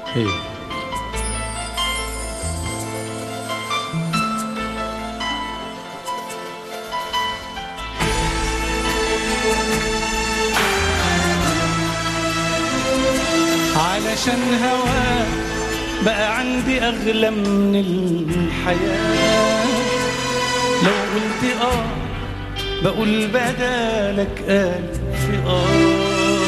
ايه علشان هوا بقى عندي أغلى من الحياة لو قلت آه بقول بدالك ألف آه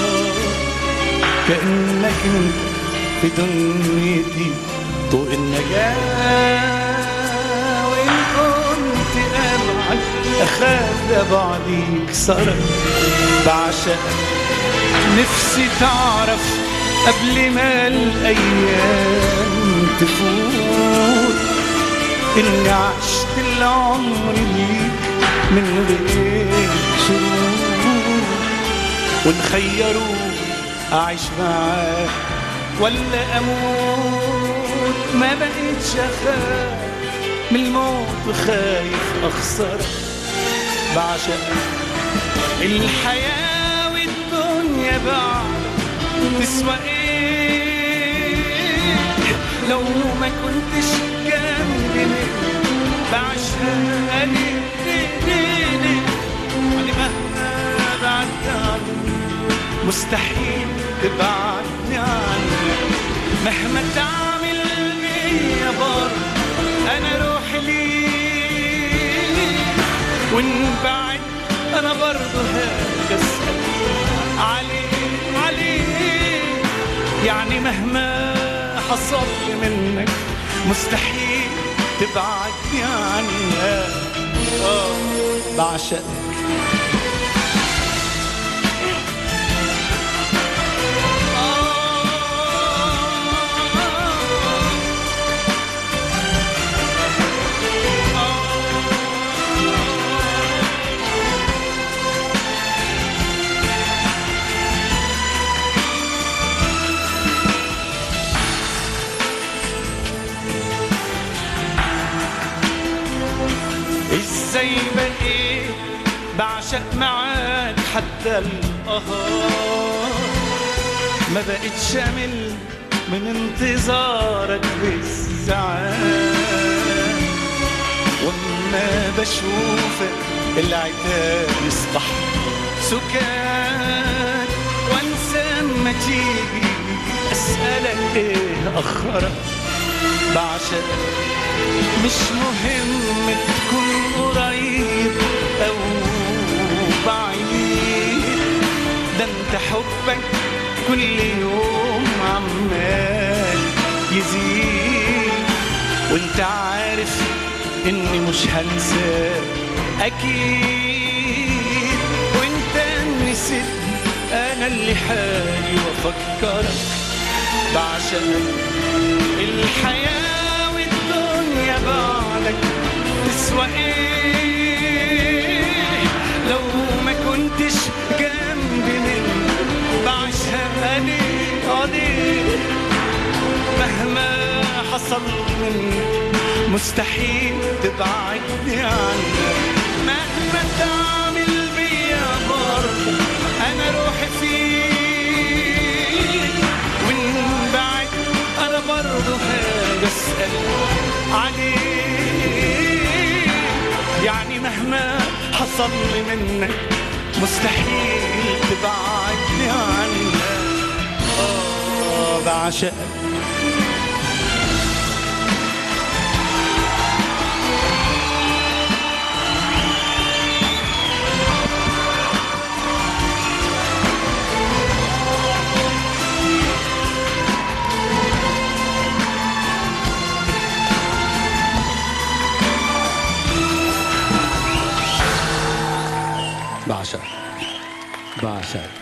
كأنك انت في دنيتي طوق النجاة وإن كنت أبعد أخاف أبعد يكسرك بعشقك نفسي تعرف قبل ما الأيام تفوت إني عشت العمر ليك من غير شروط وإن خيروا أعيش معاك ولا أموت ما بقيتش أخاف من الموت خايف أخسرك بعشقك الحياة والدنيا بعد تسوى ايه لو ما كنتش جنبي بعشقها ليه ليه ليه ليه يعني مهما بعدت عني مستحيل تبعدني عنك مهما تعمل بيا برضه انا روحي ليك وان بعد انا برضه هاجي اسال عليك عليك يعني مهما حصل لي منك مستحيل تبعدني عنها اه بعشقك ازاي بقيت بعشق معاك حتى القهار ما بقيت شامل من انتظارك بالساعات وما بشوفك العتاب يصبح سكات وانسى اما تيجي اسالك ايه اخرك بعشقك مش مهم تكون قريب او بعيد ده انت حبك كل يوم عمال يزيد وانت عارف اني مش هنساك اكيد وانت نسيت انا اللي حالي وافكرك بعشقك الحياة والدنيا بعدك تسوى ايه لو ما كنتش جنبي من بعيشها ليه قضيه مهما حصل مني مستحيل تبعدني عنك مهما تعمل بيا برضه انا روحي فيك وان بعد انا برضه هاجي اسال عليك يعني مهما حصل لي منك مستحيل تبعدني عنك اه بعشقك بعشق بعشق